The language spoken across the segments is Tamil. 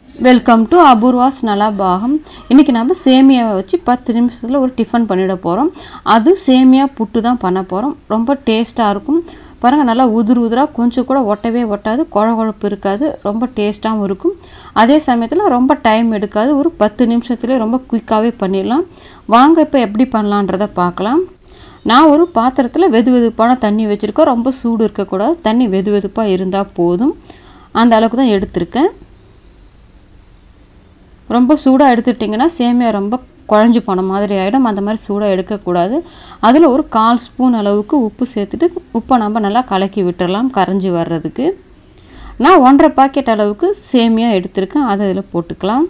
வெல்கம் டு அபூர்வாஸ் நலபாகம் இன்றைக்கி நம்ம சேமியாவை வச்சு பத்து நிமிஷத்தில் ஒரு டிஃபன் பண்ணிட போகிறோம் அது சேமியா புட்டு தான் பண்ண போகிறோம் ரொம்ப டேஸ்ட்டாக இருக்கும் பாருங்கள் நல்லா உதிர் உதிராக கொஞ்சம் கூட ஒட்டவே ஒட்டாது குழ குழப்பு இருக்காது ரொம்ப டேஸ்ட்டாகவும் இருக்கும் அதே சமயத்தில் ரொம்ப டைம் எடுக்காது ஒரு பத்து நிமிஷத்துலேயே ரொம்ப குயிக்காகவே பண்ணிடலாம் வாங்க இப்போ எப்படி பண்ணலான்றதை பார்க்கலாம் நான் ஒரு பாத்திரத்தில் வெது வெதுப்பான தண்ணி வச்சுருக்கேன் ரொம்ப சூடு இருக்கக்கூடாது தண்ணி வெது வெதுப்பாக இருந்தால் போதும் அந்த அளவுக்கு தான் எடுத்திருக்கேன் ரொம்ப சூடாக எடுத்துட்டிங்கன்னா சேமியா ரொம்ப குழஞ்சி போன மாதிரி ஆகிடும் அந்த மாதிரி சூடாக எடுக்கக்கூடாது அதில் ஒரு கால் ஸ்பூன் அளவுக்கு உப்பு சேர்த்துட்டு உப்பை நம்ம நல்லா கலக்கி விட்டுறலாம் கரைஞ்சி வர்றதுக்கு நான் ஒன்றரை பாக்கெட் அளவுக்கு சேமியா எடுத்திருக்கேன் அதை இதில் போட்டுக்கலாம்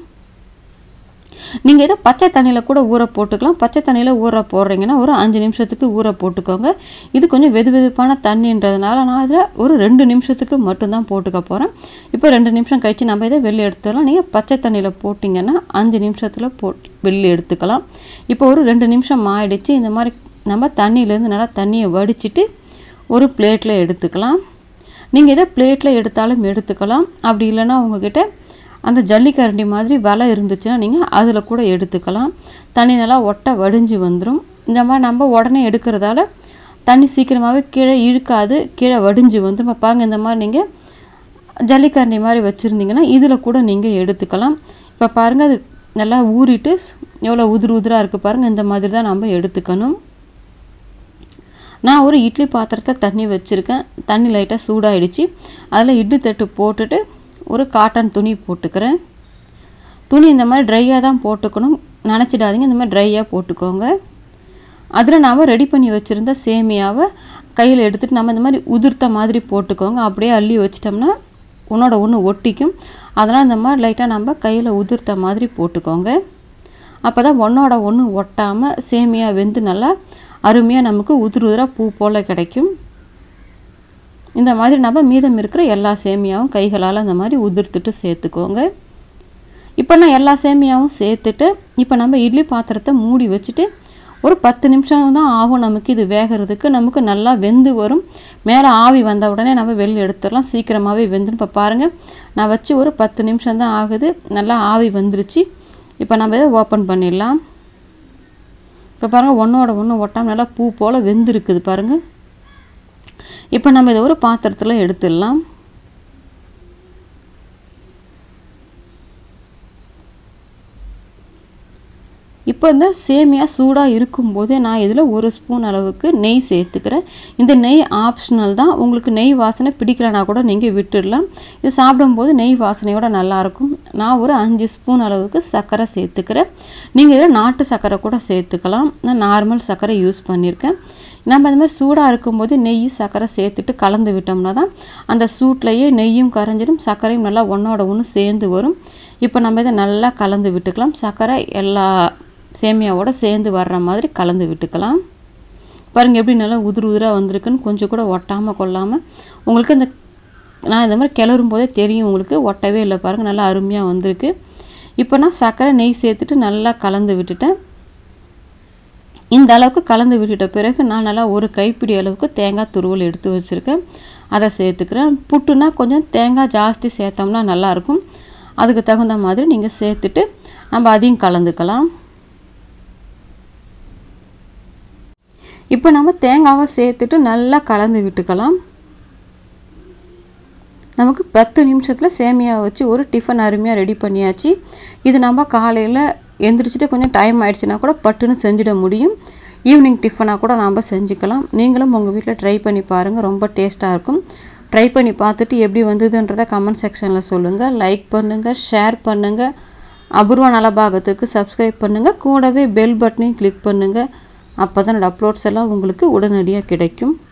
நீங்கள் ஏதோ பச்சை தண்ணியில் கூட ஊற போட்டுக்கலாம் பச்சை தண்ணியில் ஊற போடுறீங்கன்னா ஒரு அஞ்சு நிமிஷத்துக்கு ஊற போட்டுக்கோங்க இது கொஞ்சம் வெது வெதுப்பான தண்ணின்றதுனால நான் இதில் ஒரு ரெண்டு நிமிஷத்துக்கு மட்டும்தான் போட்டுக்க போகிறேன் இப்போ ரெண்டு நிமிஷம் கழித்து நம்ம இதை வெளியே எடுத்துடலாம் நீங்கள் பச்சை தண்ணியில் போட்டிங்கன்னா அஞ்சு நிமிஷத்தில் போட்டு வெளியே எடுத்துக்கலாம் இப்போ ஒரு ரெண்டு நிமிஷம் ஆயிடுச்சு இந்த மாதிரி நம்ம தண்ணியிலேருந்து நல்லா தண்ணியை வடிச்சிட்டு ஒரு பிளேட்டில் எடுத்துக்கலாம் நீங்கள் இதை பிளேட்டில் எடுத்தாலும் எடுத்துக்கலாம் அப்படி இல்லைன்னா உங்ககிட்ட அந்த ஜல்லிக்கரண்டி மாதிரி வலை இருந்துச்சுன்னா நீங்கள் அதில் கூட எடுத்துக்கலாம் தண்ணி நல்லா ஒட்ட வடிஞ்சு வந்துடும் இந்த மாதிரி நம்ம உடனே எடுக்கிறதால தண்ணி சீக்கிரமாகவே கீழே இழுக்காது கீழே வடிஞ்சு வந்துடும் இப்போ பாருங்கள் இந்த மாதிரி நீங்கள் ஜல்லிக்கரண்டி மாதிரி வச்சுருந்தீங்கன்னா இதில் கூட நீங்கள் எடுத்துக்கலாம் இப்போ பாருங்கள் அது நல்லா ஊறிட்டு எவ்வளோ உதிர் உதிராக இருக்குது பாருங்கள் இந்த மாதிரி தான் நம்ம எடுத்துக்கணும் நான் ஒரு இட்லி பாத்திரத்தில் தண்ணி வச்சுருக்கேன் தண்ணி லைட்டாக சூடாகிடுச்சு அதில் இட்லி தட்டு போட்டுட்டு ஒரு காட்டன் துணி போட்டுக்கிறேன் துணி இந்த மாதிரி ட்ரையாக தான் போட்டுக்கணும் நினச்சிடாதீங்க இந்த மாதிரி ட்ரையாக போட்டுக்கோங்க அதில் நாம் ரெடி பண்ணி வச்சுருந்த சேமியாவை கையில் எடுத்துகிட்டு நம்ம இந்த மாதிரி உதிர்த்த மாதிரி போட்டுக்கோங்க அப்படியே அள்ளி வச்சிட்டோம்னா ஒன்றோட ஒன்று ஒட்டிக்கும் அதனால் இந்த மாதிரி லைட்டாக நம்ம கையில் உதிர்த்த மாதிரி போட்டுக்கோங்க அப்போ தான் ஒன்றோட ஒன்று ஒட்டாமல் சேமியா வெந்து நல்லா அருமையாக நமக்கு உதிர் உதிராக பூ போல் கிடைக்கும் இந்த மாதிரி நம்ம மீதம் இருக்கிற எல்லா சேமியாவும் கைகளால் இந்த மாதிரி உதிர்த்துட்டு சேர்த்துக்கோங்க இப்போ நான் எல்லா சேமியாவும் சேர்த்துட்டு இப்போ நம்ம இட்லி பாத்திரத்தை மூடி வச்சுட்டு ஒரு பத்து நிமிஷம் தான் ஆகும் நமக்கு இது வேகிறதுக்கு நமக்கு நல்லா வெந்து வரும் மேலே ஆவி வந்த உடனே நம்ம வெளியே எடுத்துடலாம் சீக்கிரமாகவே வெந்துடும் இப்போ பாருங்கள் நான் வச்சு ஒரு பத்து நிமிஷம் தான் ஆகுது நல்லா ஆவி வந்துருச்சு இப்போ நம்ம இதை ஓப்பன் பண்ணிடலாம் இப்போ பாருங்கள் ஒன்றோட ஒன்று ஒட்டாமல் நல்லா பூ போல் வெந்திருக்குது பாருங்கள் இப்போ நம்ம இதை ஒரு பாத்திரத்தில் எடுத்துடலாம் இப்போ இந்த சேமியா சூடாக இருக்கும்போதே நான் இதில் ஒரு ஸ்பூன் அளவுக்கு நெய் சேர்த்துக்கிறேன் இந்த நெய் ஆப்ஷனல் தான் உங்களுக்கு நெய் வாசனை பிடிக்கலனா கூட நீங்கள் விட்டுடலாம் இது சாப்பிடும்போது நெய் வாசனையோட நல்லாயிருக்கும் நான் ஒரு அஞ்சு ஸ்பூன் அளவுக்கு சர்க்கரை சேர்த்துக்கிறேன் நீங்கள் இதில் நாட்டு சர்க்கரை கூட சேர்த்துக்கலாம் நான் நார்மல் சர்க்கரை யூஸ் பண்ணியிருக்கேன் நம்ம இந்த மாதிரி சூடாக இருக்கும்போது நெய் சர்க்கரை சேர்த்துட்டு கலந்து விட்டோம்னா தான் அந்த சூட்லேயே நெய்யும் கரைஞ்சிடும் சர்க்கரையும் நல்லா ஒன்றோட ஒன்று சேர்ந்து வரும் இப்போ நம்ம இதை நல்லா கலந்து விட்டுக்கலாம் சர்க்கரை எல்லா சேமியாவோட சேர்ந்து வர்ற மாதிரி கலந்து விட்டுக்கலாம் பாருங்கள் எப்படி நல்லா உதிர் உதிராக வந்திருக்குன்னு கொஞ்சம் கூட ஒட்டாமல் கொள்ளாமல் உங்களுக்கு இந்த நான் இந்த மாதிரி கிளறும் போதே தெரியும் உங்களுக்கு ஒட்டவே இல்லை பாருங்கள் நல்லா அருமையாக வந்திருக்கு இப்போ நான் சர்க்கரை நெய் சேர்த்துட்டு நல்லா கலந்து விட்டுட்டேன் இந்த அளவுக்கு கலந்து விட்டுட்ட பிறகு நான் நல்லா ஒரு கைப்பிடி அளவுக்கு தேங்காய் துருவல் எடுத்து வச்சுருக்கேன் அதை சேர்த்துக்கிறேன் புட்டுனா கொஞ்சம் தேங்காய் ஜாஸ்தி சேர்த்தோம்னா நல்லாயிருக்கும் அதுக்கு தகுந்த மாதிரி நீங்கள் சேர்த்துட்டு நம்ம அதையும் கலந்துக்கலாம் இப்போ நம்ம தேங்காவை சேர்த்துட்டு நல்லா கலந்து விட்டுக்கலாம் நமக்கு பத்து நிமிஷத்தில் சேமியாவை வச்சு ஒரு டிஃபன் அருமையாக ரெடி பண்ணியாச்சு இது நம்ம காலையில் எந்திரிச்சிட்டு கொஞ்சம் டைம் ஆயிடுச்சுன்னா கூட பட்டுன்னு செஞ்சிட முடியும் ஈவினிங் டிஃபனாக கூட நாம் செஞ்சுக்கலாம் நீங்களும் உங்கள் வீட்டில் ட்ரை பண்ணி பாருங்கள் ரொம்ப டேஸ்ட்டாக இருக்கும் ட்ரை பண்ணி பார்த்துட்டு எப்படி வந்ததுன்றதை கமெண்ட் செக்ஷனில் சொல்லுங்கள் லைக் பண்ணுங்கள் ஷேர் பண்ணுங்கள் அபூர்வ நலபாகத்துக்கு சப்ஸ்கிரைப் பண்ணுங்கள் கூடவே பெல் பட்டனையும் கிளிக் பண்ணுங்கள் அப்போ தான் அப்லோட்ஸ் எல்லாம் உங்களுக்கு உடனடியாக கிடைக்கும்